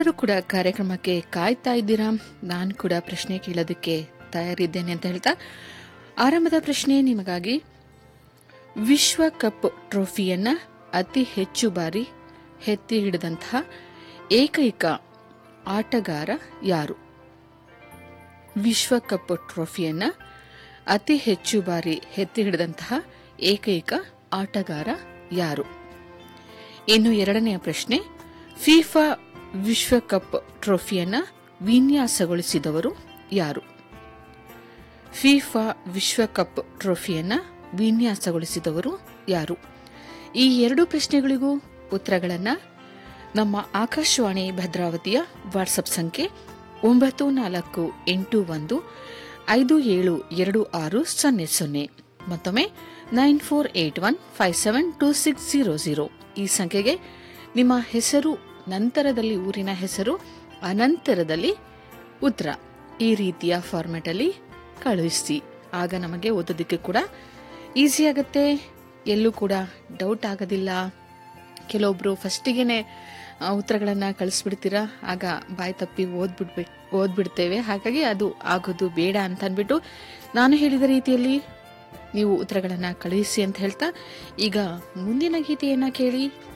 ಎಲ್ಲರೂ ಕೂಡ ಕಾರ್ಯಕ್ರಮಕ್ಕೆ ಕಾಯ್ತಾ ಇದ್ದೀರಾ ನಾನು ಕೂಡ ಪ್ರಶ್ನೆ ಕೇಳೋದಕ್ಕೆ ತಯಾರಿದ್ದೇನೆ ಅಂತ ಹೇಳ್ತಾ ಆರಂಭದ ಪ್ರಶ್ನೆ ನಿಮಗಾಗಿ ವಿಶ್ವಕಪ್ ಟ್ರೋಫಿಯನ್ನ ಅತಿ ಹೆಚ್ಚು ಬಾರಿ ಎತ್ತಿ ಹಿಡಿದಂತಹ ಏಕೈಕ ಆಟಗಾರ ಯಾರು ವಿಶ್ವಕಪ್ ಟ್ರೋಫಿಯನ್ನ ಅತಿ ಹೆಚ್ಚು ಬಾರಿ ಎತ್ತಿ ಹಿಡಿದಂತಹ ಏಕೈಕ ಆಟಗಾರ ಯಾರು ಇನ್ನು ಎರಡನೆಯ ಪ್ರಶ್ನೆ ಫಿಫಾ ವಿಶ್ವಕಪ್ ಟ್ರೋಫಿಯನ್ನ ವಿನ್ಯಾಸಗೊಳಿಸಿದವರು ಯಾರು ಫಿಫಾ ವಿಶ್ವಕಪ್ ಟ್ರೋಫಿಯನ್ನ ವಿನ್ಯಾಸಗೊಳಿಸಿದವರು ಯಾರು ಈ ಎರಡು ಪ್ರಶ್ನೆಗಳಿಗೂ ಉತ್ತರಗಳನ್ನು ನಮ್ಮ ಆಕಾಶವಾಣಿ ಭದ್ರಾವತಿಯ ವಾಟ್ಸಪ್ ಸಂಖ್ಯೆ ಒಂಬತ್ತು ನಾಲ್ಕು ಎಂಟು ಒಂದು ಐದು ಏಳು ಎರಡು ಆರು ಸೊನ್ನೆ ಸೊನ್ನೆ ಮತ್ತೊಮ್ಮೆ nine four eight one five seven two six zero zero ಈ ಸಂಖ್ಯೆಗೆ ನಿಮ್ಮ ಹೆಸರು ನಂತರದಲ್ಲಿ ಊರಿನ ಹೆಸರು ಅನಂತರದಲ್ಲಿ ಉತ್ತರ ಈ ರೀತಿಯ ಫಾರ್ಮ್ಯಾಟ್ ಅಲ್ಲಿ ಕಳುಹಿಸಿ ಆಗ ನಮಗೆ ಓದೋದಕ್ಕೆ ಕೂಡ ಈಸಿ ಆಗುತ್ತೆ ಎಲ್ಲೂ ಕೂಡ ಡೌಟ್ ಆಗೋದಿಲ್ಲ ಕೆಲವೊಬ್ರು ಫಸ್ಟಿಗೆನೆ ಉತ್ತರಗಳನ್ನು ಕಳಿಸ್ಬಿಡ್ತೀರಾ ಆಗ ಬಾಯಿ ತಪ್ಪಿ ಓದ್ಬಿಡ್ಬೇಕು ಓದ್ಬಿಡ್ತೇವೆ ಹಾಗಾಗಿ ಅದು ಆಗೋದು ಬೇಡ ಅಂತ ಅಂದ್ಬಿಟ್ಟು ನಾನು ಹೇಳಿದ ರೀತಿಯಲ್ಲಿ ನೀವು ಉತ್ತರಗಳನ್ನು ಕಳುಹಿಸಿ ಅಂತ ಹೇಳ್ತಾ ಈಗ ಮುಂದಿನ ಗೀತೆಯನ್ನ ಕೇಳಿ